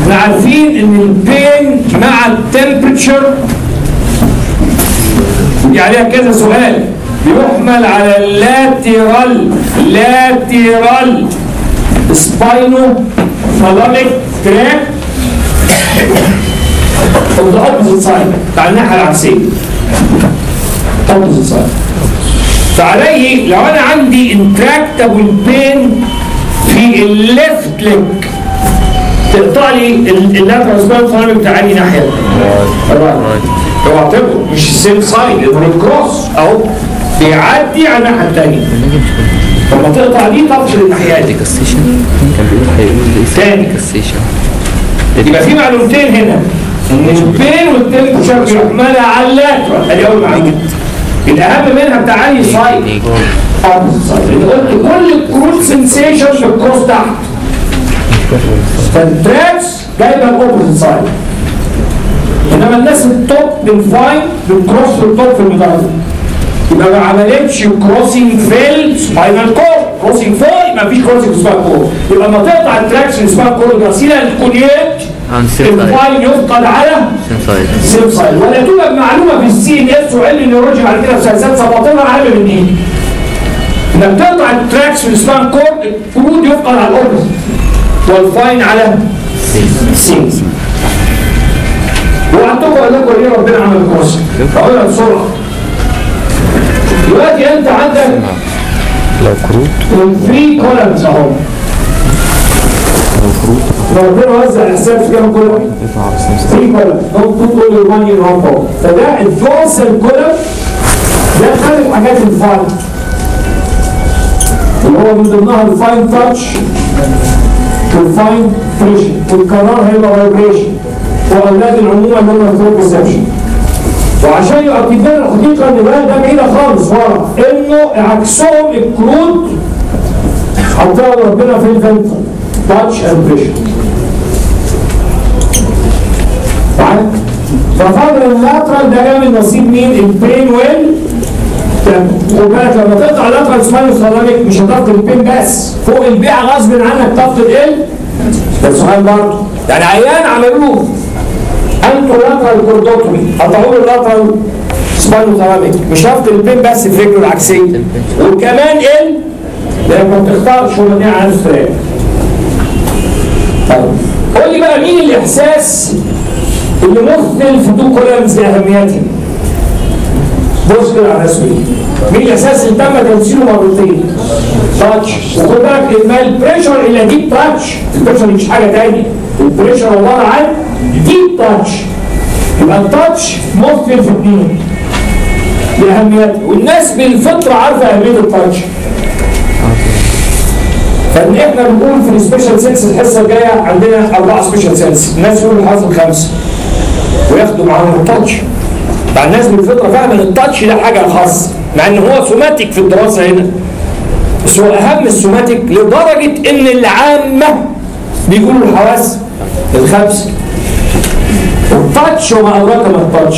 احنا عارفين ان البين مع التمبرتشر دي عليها كذا سؤال بيحمل على اللاترال لاترال سباينو ثالاميك تراك of the opposite side بتاع الناحيه العكسيه opposite side فعليه لو انا عندي intractable pain في الليفت ليج تقطع لي اللاترال سباينو ثالاميك بتاع انهي ناحيه؟ الرايت اوعى تبقوا مش السيم سايد الكروس اهو بيعدي على الناحيه الثانيه لما تقطع دي تفصل الناحيات كاستيشن كان بيقول هيقول تاني. لي كاستيشن يبقى في معلومتين هنا ان البين والتمبرتشر بيحملها على اللاترال ادي اول معلومه الاهم منها بتاع اي سايد opposite side. اللي قلت كل الكروس سنسيشن بالكروس تحت فالتراكس جايبه الاوبوزيت سايد انما الناس التوب بالفاين بالكروس في التوب في المدرج يبقى ما عملتش كروسنج في السباينال كورد كروسنج فوق يبقى مفيش كروسنج في السباينال كورد يبقى لما تقطع التراكس في السباينال كورد غسيلها الكونيات عن سيم سايد الفاين يفقد على سيم سايد سيم سايد ولا توجد معلومه في السي ان اس وعلم النيورولوجي بعد كده في سلسله سباطنه اهم من دي انك تقطع التراكس في السباينال كورد الفروض يفقد على الاوبوزيت والفاين على سين وعندكم اقول لكم ليه ربنا عمل الكروسنج هقولها بسرعه دلوقتي انت عندك لو كروت الثري كولمز اهو ربنا وزع الحساب في كام كولم؟ يطلع على سيم 3 كولم دونت بوت اول ماني ان وان بول فده الفوسل كولم ده خد حاجات الفاين اللي هو من ضمنها الفاين تاتش والفاين فريشن والقرار هيبقى فايبريشن واولاد العمومه اللي هم الثروب ريسبشن وعشان يؤكد لنا الحقيقه ان بقى ده بعيده خالص ورا انه عكسهم الكروت حطها ربنا في الفنتر تاتش اند بريشر معاك ففضل اللاترال ده جاي من نصيب مين البين ويل خد بالك لما تقطع اللاترال سباينال سلامك مش هتفقد البين بس فوق البيع غصب عنك تفقد ال ده سؤال برضه يعني عيان عملوا له انتوا لاترال كوردوتومي قطعوا له اللاترال سباينال سلامك مش هفقد البين بس في رجله العكسيه وكمان ال لانك ما بتختارش هو دي على الفراق طيب قول لي بقى مين الاحساس اللي مثل في تو كولمز لاهميته بص كده على رسمي مين الاحساس اللي تم تمثيله مرتين تاتش وخد بالك لما البريشر الى ديب تاتش البريشر مش حاجه تاني البريشر عباره عن ديب تاتش يبقى التاتش مثل في اثنين لاهميته والناس بالفطره عارفه اهميه التاتش فان احنا بنقول في السبيشال سينس الحصه الجايه عندنا اربعه سبيشال سينس الناس يقولوا حاصل خمسه وياخدوا معاهم التاتش مع الناس بالفطره فاهمه ان التاتش ده حاجه خاصه مع ان هو سوماتيك في الدراسه هنا بس هو اهم السوماتيك لدرجه ان العامه بيقولوا الحواس الخمسه التاتش وما ادراك ما التاتش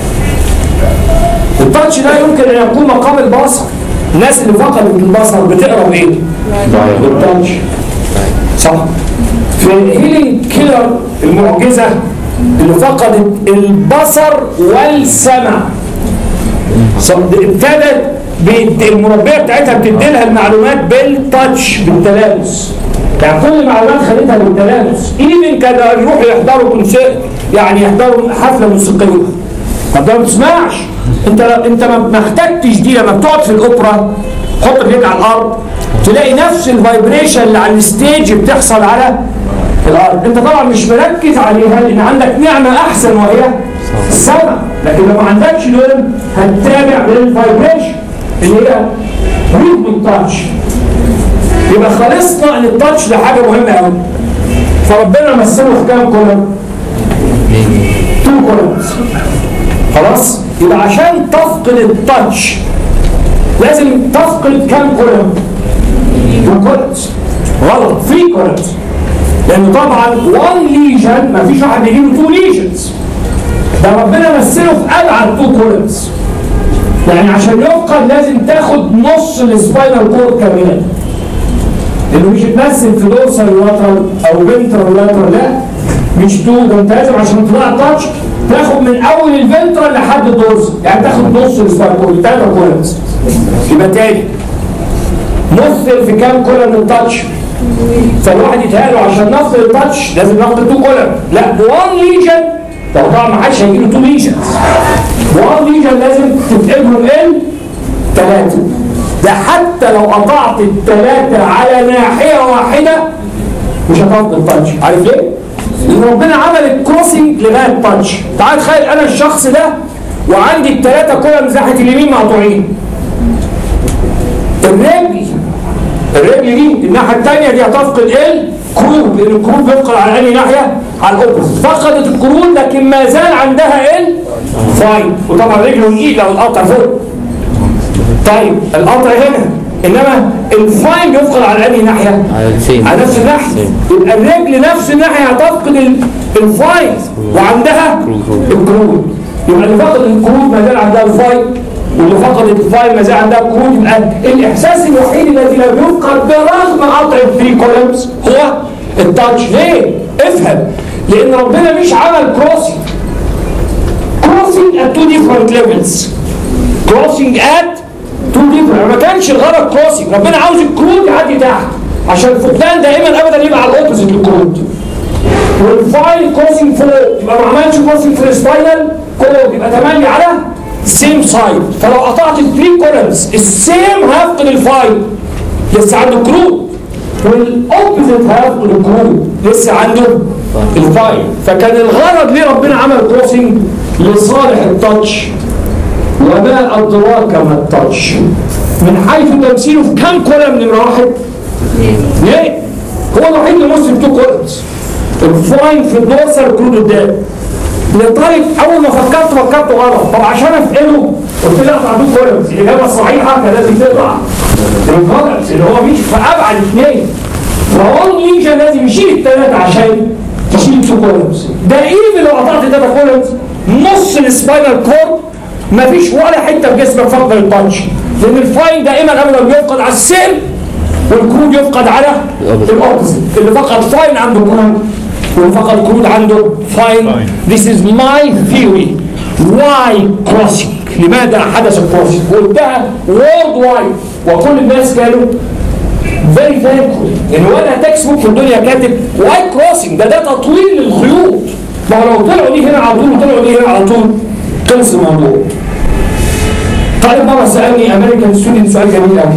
التاتش ده يمكن ان يكون مقام البصر الناس اللي فقدت البصر بتقرا بايه؟ بالتاتش صح في هيلينج كيلر المعجزه اللي فقدت البصر والسمع ص- ابتدت بت- المربيه بتاعتها بتدي لها المعلومات بالتاتش بالتلامس يعني كل المعلومات خدتها بالتلامس ايفن كانوا يروحوا يحضروا كونسيرت يعني يحضروا حفله موسيقيه طب ده ما بتسمعش انت انت ما ما احتجتش دي لما بتقعد في الاوبرا حط رجليك على الارض تلاقي نفس الفايبريشن اللي على الستيج بتحصل على الارض انت طبعا مش مركز عليها لان عندك نعمه احسن وهي السمع لكن لو ما عندكش دول هتتابع بالفايبريشن اللي هي ريتم تاتش يبقى خلصنا ان التاتش ده حاجه مهمه قوي فربنا مثله في كام كولم؟ تو كولمز خلاص يبقى عشان تفقد التاتش لازم تفقد كام كولم؟ تو كولمز غلط 3 كولمز لان طبعا 1 ليجن ما فيش واحد يجيله 2 ليجنز ده ربنا مثله في ابعد 2 كولمز يعني عشان يفقد لازم تاخد نص السباينال كورد كمان لانه مش يتمثل في دورسال لاترال او بنترال لاترال لا مش تو ده انت لازم عشان تطلع التاتش تاخد من اول الفنترال لحد الدورس يعني تاخد نص السبايكول ثلاثه كولمز يبقى تاني مثل في كام كولم التاتش فالواحد يتهيأله عشان نفصل التاتش لازم ناخد تو كولم لا بوان ليجن لو طبعا ما حدش هيجيله تو ليجنز بوان ليجن لازم تتقبلوا ال ثلاثه ده حتى لو قطعت الثلاثه على ناحيه واحده مش هتفضل التاتش عارف ليه؟ لان ربنا عمل الكروسنج لغايه التاتش تعال تخيل انا الشخص ده وعندي الثلاثه كولم ناحيه اليمين مقطوعين الرجل الرجل دي الناحيه الثانيه دي هتفقد الكروب لان الكروب بيفقد على انهي ناحيه؟ على الاوبوزيت فقدت الكروب لكن ما زال عندها ال فاين وطبعا رجله الايد لو القطع فوق طيب القطع هنا انما الفاين بيفقد على انهي ناحيه؟ على السيم على نفس الناحيه يبقى الرجل نفس الناحيه هتفقد ال- الفاين وعندها الكرود يبقى اللي فقد الكرود ما زال عندها الفاين واللي فقدت الفاين ما زال عندها الكرود يبقى الاحساس الوحيد الذي لا بيفقد برغم قطع الثري كولمز هو التاتش ليه؟ افهم لان ربنا مش عمل كروسنج كروسنج at two different levels كروسنج at two different ما كانش الغرض كروسنج ربنا عاوز الكرود يعدي تحت عشان الفقدان دائما ابدا يبقى على الاوبوزيت للكرود والفايل كروسنج فوق يبقى ما عملش كروسنج في السباينال كود يبقى تملي على سيم سايد فلو قطعت الثري كولمز السيم هيفقد الفايل لسه عنده كرود والاوبوزيت هيفقد الكرود لسه عنده الفايل فكان الغرض ليه ربنا عمل كروسنج لصالح التاتش وما أدراك ما التاتش من حيث تمثيله في كم كولم نمرة واحد؟ ليه؟ هو الوحيد اللي مسلم تو كولمز الفاين في الدورسال كرود قدام لطالب اول ما فكرت فكرت غلط طب عشان افقده قلت له اقطع تو كولمز الاجابه الصحيحه كان لازم تقطع الكولمز اللي هو مش في ابعد اثنين فهو ليجن لازم يشيل الثلاثه عشان تشيل تو كولمز ده ايفن لو قطعت ثلاثه كولمز نص السباينال كورد مفيش ولا حته في جسمك فقد البانش لان الفاين دائما ابدا بيفقد على السيل والكرود يفقد على الاوبوزيت اللي فقد فاين عنده كرود واللي فقد كرود عنده فاين This is my theory why crossing لماذا حدث الكروسنج وقلتها وورد وايد وكل الناس كانوا فيري ثانكفول يعني ولا تكست بوك في الدنيا كاتب واي كروسنج ده ده تطويل للخيوط ما هو لو طلعوا دي هنا على طول وطلعوا دي هنا على طول خلص الموضوع طالب مره سالني امريكان ستودنت سؤال جميل قوي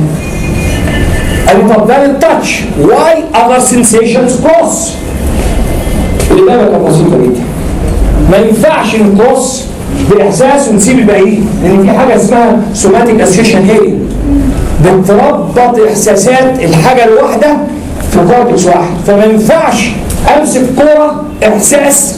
قال لي طب ده التاتش واي اذر سنسيشنز كروس الاجابه كانت بسيطه جدا ما ينفعش نكروس باحساس ونسيب الباقيين لان في حاجه اسمها سوماتيك اسوشيشن هيري بتربط احساسات الحاجه الواحده في كورتكس واحد فما ينفعش امسك كوره احساس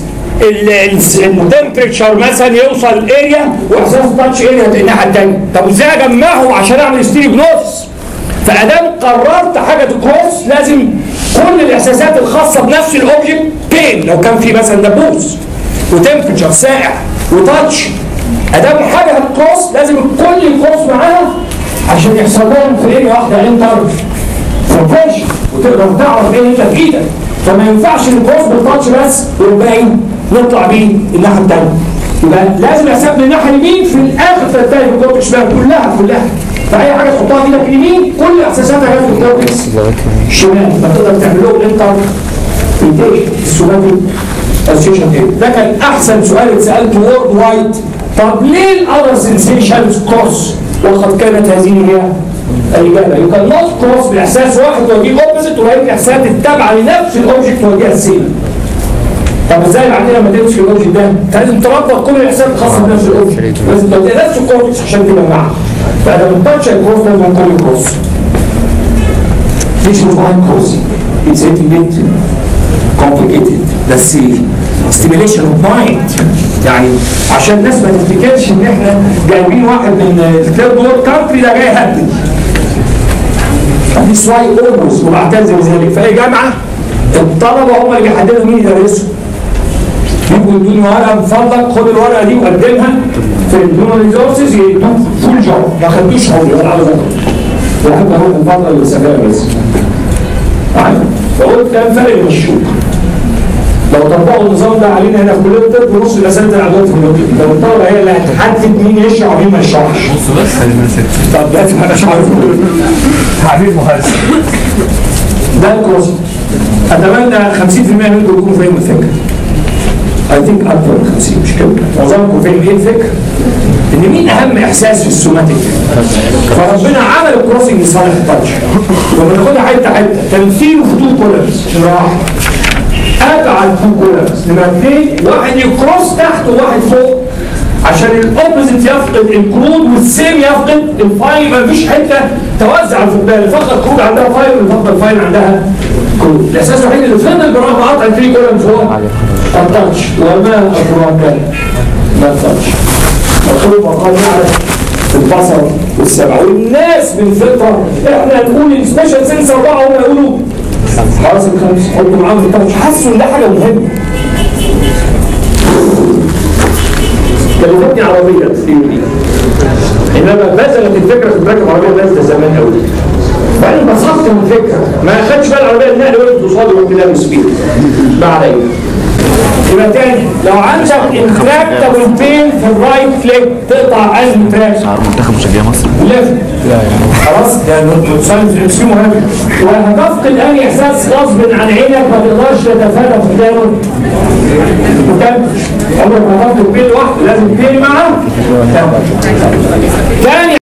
التمبريتشر مثلا يوصل اريا واحساس تاتش اريا الناحيه الثانيه طب ازاي اجمعهم عشان اعمل ستيريو جنوس فادام قررت حاجه تكروس لازم كل الاحساسات الخاصه بنفس الاوبجكت بين لو كان في مثلا دبوس وتمبريتشر ساقع وتاتش ادام حاجه هتكروس لازم الكل يكروس معاها عشان يحصل لهم في اريا واحده انتر فوكيشن وتقدر تعرف ايه انت في ايدك فما ينفعش الكروس بالتاتش بس والباقي نطلع بيه الناحيه الثانيه يبقى لازم احسب الناحيه اليمين في الاخر تنتهي في الكورتكس بقى كلها كلها فاي حاجه تحطها في ايدك اليمين كل احساساتها جت في الكورتكس الشمال فتقدر تعمل له الانتر السوماتيك اسوشيشن ده كان احسن سؤال اتسالته وورد وايد طب ليه الاذر سنسيشنز كروس وقد كانت هذه هي الاجابه يو كان نوت كروس باحساس واحد توجيه اوبوزيت وهي الاحساسات التابعه لنفس الاوبجكت توجيهها السيم طب ازاي بعدين لما تمسك الاوبجكت ده انت لازم تربط كل الاحساسات الخاصه بنفس الاوبجكت لازم تبقى نفس الكورتكس عشان تبقى معاها فلما التاتش الكروس لازم كل كروس This is why crossing. It's a bit complicated. That's the stimulation of mind. يعني عشان الناس ما تفتكرش ان احنا جايبين واحد من الثيرد وورد كانتري ده جاي هبل. This why always وبعتز بذلك فهي جامعه الطلبه هم اللي بيحددوا مين يدرسوا. يجوا يدوني ورقه من فضلك خد الورقه دي وقدمها في الهيومن ريسورسز يدوك فول جوب ما خدتوش حاجه ولا عاوز بحب اروح الفتره اللي سافرها بس. عارف؟ فقلت كان فرق من الشوك لو طبقوا النظام ده علينا هنا في كليه الطب نص الاساتذه عندهم في الطب لو الطلبه هي اللي هتحدد مين يشرح ومين ما يشرحش طب ده انا مش عارف تعبير مهندس ده الكورس اتمنى 50% منكم يكونوا فاهمين الفكره اي ثينك اكثر من 50 مش كده معظمكم فاهم ايه الفكره؟ ان مين اهم احساس في السوماتيك؟ فربنا عمل الكروسنج لصالح التاتش لما ناخدها حته حته تمثيله في تو كولرز راح ابعد تو كولرز نمره اثنين واحد يكروس تحت وواحد فوق عشان الاوبوزيت يفقد الكرود والسيم يفقد الفايل ما فيش حته توزع الفقدان اللي فقد كرود عندها فايل واللي فقد فايل عندها كرود الاساس الوحيد اللي فضل برغم قطع الثري كولمز هو التاتش وما ادراك ما التاتش مطلوب مقام يعرف البصر والسمع والناس من فطره احنا نقول السبيشال سنس اربعه هم يقولوا خلاص الخمس حطوا معاهم في التاتش حسوا ان ده حاجه مهمه كلفتني عربية الثيوري إنما بذلت الفكرة في راكب عربية نازلة زمان قوي وبعدين بسطت من الفكرة ما خدش بالي العربية النقل وقفت قصادي وقلت لها سبيد ما عليا يبقى تاني لو عندك انتراكتابل بين في الرايت كليك تقطع انهي تراك شعار منتخب مشجعي مصر ليفت خلاص ده ساينس اكس مهم وهتفقد انهي احساس غصب عن عينك ما تقدرش تتفادى فقدانه وكمل عمرك ما هتفقد بين لوحده لازم تاني معاه تاني